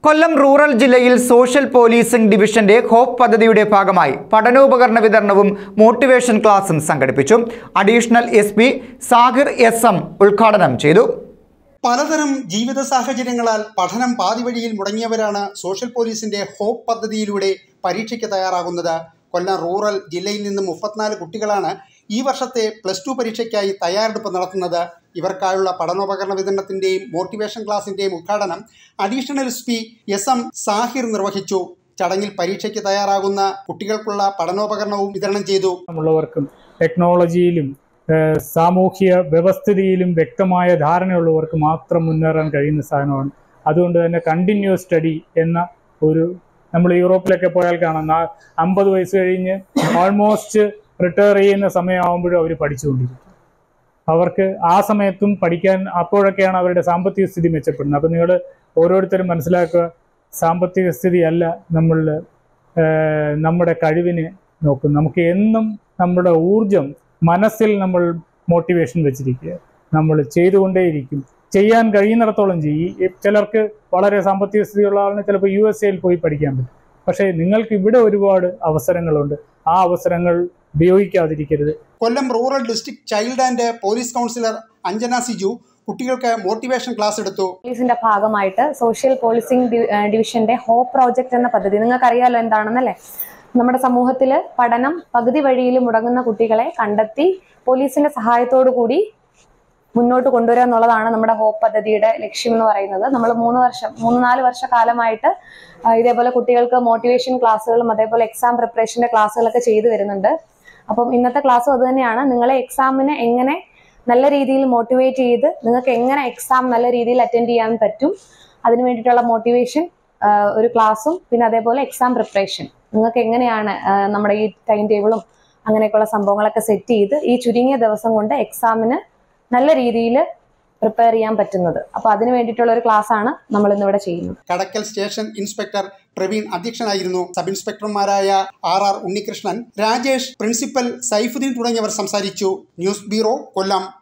കൊല്ലം rural ജില്ലയിൽ social policing ഡിവിഷന്റെ hope പദ്ധതിയുടെ ഭാഗമായി പഠനോപകരണ വിതരണവും മോട്ടിവേഷൻ ക്ലാസും സംഘടിപ്പിച്ചു additional S P Sahir S M ഉദ്ഘാടനം ചെയ്തു പലതരം ജീവിത സാഹചര്യങ്ങളാൽ പഠനം പാതിവഴിയിൽ മുടങ്ങിയവരാണ് സോഷ്യൽ പോലീസിന്റെ ഹോപ്പ് പദ്ധതിയിലൂടെ പരീക്ഷയ്ക്ക് തയ്യാറാകുന്നത് കൊല്ലം റൂറൽ ജില്ലയിൽ നിന്നും മുപ്പത്തിനാല് കുട്ടികളാണ് ഈ വർഷത്തെ പ്ലസ് ടു പരീക്ഷയ്ക്കായി തയ്യാറെടുപ്പ് നടത്തുന്നത് ഇവർക്കായുള്ള പഠനോപകരണ വിതരണത്തിന്റെയും മോട്ടിവേഷൻ ക്ലാസിന്റെയും ഉദ്ഘാടനം additional S P S M Sahir നിർവഹിച്ചു ചടങ്ങിൽ പരീക്ഷയ്ക്ക് തയ്യാറാകുന്ന കുട്ടികൾക്കുള്ള പഠനോപകരണവും വിതരണം ചെയ്തു ഉള്ളവർക്കും ടെക്നോളജിയിലും ഏഹ് സാമൂഹ്യ വ്യവസ്ഥിതിയിലും വ്യക്തമായ ധാരണയുള്ളവർക്ക് മാത്രം മുന്നേറാൻ കഴിയുന്ന സാധനമാണ് അതുകൊണ്ട് തന്നെ കണ്ടിന്യൂസ് സ്റ്റഡി എന്ന ഒരു നമ്മൾ യൂറോപ്പിലൊക്കെ പോയാൽ കാണാം നാ- അമ്പത് വയസ്സ് കഴിഞ്ഞ് ഓൾമോസ്റ്റ് റിട്ടയർ ചെയ്യുന്ന സമയമാകുമ്പോഴും അവർ പഠിച്ചുകൊണ്ടിരിക്കും അവർക്ക് ആ സമയത്തും പഠിക്കാൻ അപ്പോഴൊക്കെയാണ് അവരുടെ സാമ്പത്തിക സ്ഥിതി മെച്ചപ്പെടുന്നത് അപ്പം നിങ്ങൾ ഓരോരുത്തരും മനസ്സിലാക്കുക സാമ്പത്തിക സ്ഥിതി അല്ല നമ്മളിൽ നമ്മുടെ കഴിവിനെ നോക്കും നമുക്ക് എന്നും നമ്മുടെ ഊർജം മനസ്സിൽ നമ്മൾ മോട്ടിവേഷൻ വെച്ചിരിക്കുക നമ്മൾ ചെയ്തുകൊണ്ടേയിരിക്കും ചെയ്യാൻ കഴിയുന്നിടത്തോളം ചെയ്യും ചിലർക്ക് വളരെ സാമ്പത്തിക സ്ഥിതിയുള്ള ആളിന് ചിലപ്പോൾ യു എസ് എയിൽ പോയി പഠിക്കാൻ പറ്റും പക്ഷേ നിങ്ങൾക്ക് ഇവിടെ ഒരുപാട് അവസരങ്ങളുണ്ട് ആ അവസരങ്ങൾ ഉപയോഗിക്കാതിരിക്കരുത് Kollam rural district child and police counsellor Anjana Siju കുട്ടികൾക്ക് മോട്ടിവേഷൻ ക്ലാസ് എടുത്തു പോലീസിന്റെ ഭാഗമായിട്ട് സോഷ്യൽ പോലീസിംഗ് ഡി- ഏഹ് ഡിവിഷന്റെ ഹോപ്പ് പ്രോജക്റ്റ് എന്ന പദ്ധതി നിങ്ങൾക്ക് അറിയാലോ എന്താണെന്നല്ലേ നമ്മുടെ സമൂഹത്തിൽ പഠനം പകുതി വഴിയിൽ മുടങ്ങുന്ന കുട്ടികളെ കണ്ടെത്തി പോലീസിന്റെ സഹായത്തോടു കൂടി മുന്നോട്ട് കൊണ്ടുവരിക എന്നുള്ളതാണ് നമ്മുടെ ഹോപ്പ് പദ്ധതിയുടെ ലക്ഷ്യം എന്ന് പറയുന്നത് നമ്മൾ മൂന്ന് വർഷം മൂന്ന് നാല് വർഷ കാലമായിട്ട് ആ, ഇതേപോലെ കുട്ടികൾക്ക് മോട്ടിവേഷൻ ക്ലാസ്സുകളും അതേപോലെ എക്സാം പ്രിപ്പറേഷന്റെ ക്ലാസ്സുകളൊക്കെ ചെയ്തു വരുന്നുണ്ട് അപ്പം ഇന്നത്തെ ക്ലാസ്സും അത് തന്നെയാണ് നിങ്ങളെ എക്സാമിന് എങ്ങനെ നല്ല രീതിയിൽ മോട്ടിവേറ്റ് ചെയ്ത് നിങ്ങൾക്ക് എങ്ങനെ എക്സാം നല്ല രീതിയിൽ അറ്റൻഡ് ചെയ്യാൻ പറ്റും അതിന് വേണ്ടിയിട്ടുള്ള മോട്ടിവേഷൻ ഒരു ക്ലാസ്സും പിന്നെ അതേപോലെ എക്സാം പ്രിപ്പറേഷൻ നിങ്ങൾക്ക് എങ്ങനെയാണ് ആ, നമ്മുടെ ഈ ടൈം ടേബിളും അങ്ങനെയൊക്കെയുള്ള സംഭവങ്ങളൊക്കെ സെറ്റ് ചെയ്ത് ഈ ചുരുങ്ങിയ ദിവസം കൊണ്ട് എക്സാമിന് നല്ല രീതിയിൽ പ്രിപ്പയർ ചെയ്യാൻ പറ്റുന്നത് അപ്പോൾ അതിന് വേണ്ടിയിട്ടുള്ള ഒരു ക്ലാസ് ആണ് നമ്മൾ ഇന്നിവിടെ ചെയ്യുന്നത് കടക്കൽ സ്റ്റേഷൻ ഇൻസ്പെക്ടർ പ്രവീൺ അധ്യക്ഷനായിരുന്നു സബ് ഇൻസ്പെക്ടർമാരായ R R Unnikrishnan Rajesh principal Saifuddeen തുടങ്ങിയവർ സംസാരിച്ചു ന്യൂസ് ബ്യൂറോ കൊല്ലം